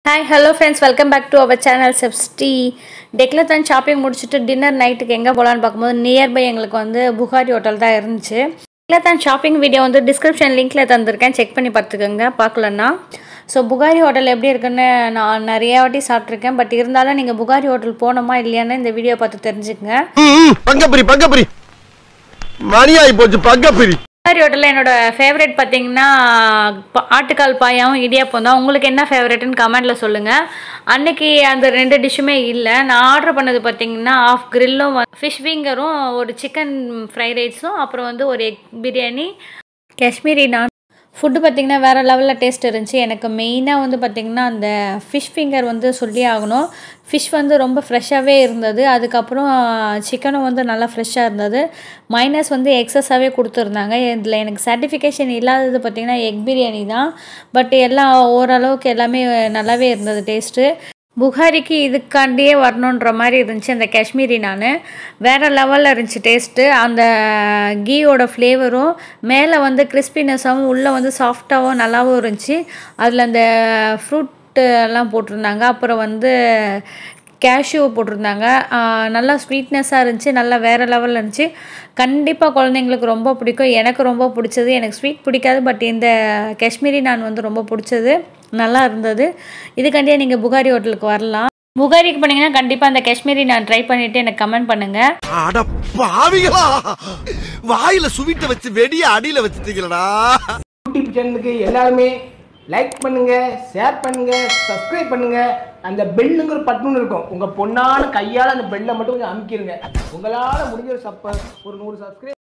hi hello friends welcome back to our channel செப்ஸ்டி Decathlon shopping முடிச்சுட்டு dinner நைட்டுக்கு எங்கே போகலான்னு பார்க்கும்போது நியர்பை எங்களுக்கு வந்து புகாரி ஹோட்டல் தான் இருந்துச்சு டெக்லத்தான் ஷாப்பிங் வீடியோ வந்து டிஸ்கிரிப்ஷன் லிங்க்கில் தந்திருக்கேன் செக் பண்ணி பார்த்துக்கோங்க பார்க்கலன்னா ஸோ புகாரி ஹோட்டல் எப்படி இருக்குன்னு நான் நிறைய வாட்டி சாப்பிட்ருக்கேன் பட் இருந்தாலும் நீங்கள் புகாரி ஹோட்டல் போனோமா இல்லையான்னு இந்த வீடியோ பார்த்து தெரிஞ்சுக்கங்க பங்கப்பிரி பங்கப்பிரி மணி ஆகி போச்சு பங்கப்பிரி புகாரி ஹோட்டலில் என்னோட ஃபேவரட் பார்த்தீங்கன்னா ப- ஆட்டுக்கால் பாயாவும் இடியாப்பம் தான் உங்களுக்கு என்ன ஃபேவரட்னு கமெண்ட்டில் சொல்லுங்கள் அன்னைக்கு அந்த ரெண்டு டிஷ்ஷுமே இல்லை நான் ஆர்டர் பண்ணது பார்த்தீங்கன்னா ஆஃப் கிரில்லும் ஃபிஷ் ஃபிங்கரும் ஒரு சிக்கன் ஃப்ரைட் ரைஸும் அப்புறம் வந்து ஒரு எக் பிரியாணி காஷ்மீரி நான் ஃபுட்டு பார்த்திங்கன்னா வேறு லெவலில் டேஸ்ட் இருந்துச்சு எனக்கு மெயினாக வந்து பார்த்திங்கன்னா அந்த ஃபிஷ் ஃபிங்கர் வந்து சொல்லி ஆகணும் ஃபிஷ் வந்து ரொம்ப ஃப்ரெஷ்ஷாகவே இருந்தது அதுக்கப்புறம் சிக்கனும் வந்து நல்லா ஃப்ரெஷ்ஷாக இருந்தது மைனஸ் வந்து எக்ஸஸாகவே கொடுத்துருந்தாங்க இதில் எனக்கு சர்டிஃபிகேஷன் இல்லாதது பார்த்திங்கன்னா எக் பிரியாணி தான் பட் எல்லாம் ஓரளவுக்கு எல்லாமே நல்லாவே இருந்தது டேஸ்ட்டு புகாரிக்கு இதுக்காண்டியே வரணுன்ற மாதிரி இருந்துச்சு அந்த காஷ்மீரி நான் வேறு லெவலில் இருந்துச்சு டேஸ்ட்டு அந்த கீயோட ஃப்ளேவரும் மேலே வந்து கிறிஸ்பினஸாகவும் உள்ளே வந்து சாஃப்டாகவும் நல்லாவும் இருந்துச்சு அதில் அந்த ஃப்ரூட் எல்லாம் போட்டிருந்தாங்க அப்புறம் வந்து கேஷ்யூ போட்டிருந்தாங்க ஆஹ் நல்லா ஸ்வீட்னஸாக இருந்துச்சு நல்லா வேறு லெவலில் இருந்துச்சு கண்டிப்பாக குழந்தைங்களுக்கு ரொம்ப பிடிக்கும் எனக்கு ரொம்ப பிடிச்சது எனக்கு ஸ்வீட் பிடிக்காது பட் இந்த காஷ்மீரி நான் வந்து ரொம்ப பிடிச்சது நல்லா இருந்தது இதுக்காண்டியே நீங்கள் புகாரி ஹோட்டலுக்கு வரலாம் புகாரிக்கு போனீங்கன்னா கண்டிப்பாக அந்த காஷ்மீரி நான் ட்ரை பண்ணிவிட்டு எனக்கு கமெண்ட் பண்ணுங்கள் அட பாவிகளா வாயில சுவிட்ட வச்சு வெடிய அடியில வச்சுட்டீங்களடா யூடியூப் சேனலுக்கு எல்லாருமே லைக் பண்ணுங்க ஷேர் பண்ணுங்க சப்ஸ்கிரைப் பண்ணுங்க அந்த பெல்லுங்கிற பட்டுன்னு இருக்கும் உங்க பொண்ணான கையால அந்த பெல்லை மட்டும் கொஞ்சம் அமுக்கிடுங்க உங்களால முடிஞ்ச ஒரு சப்ப ஒரு நூறு சப்ஸ்கிரைப்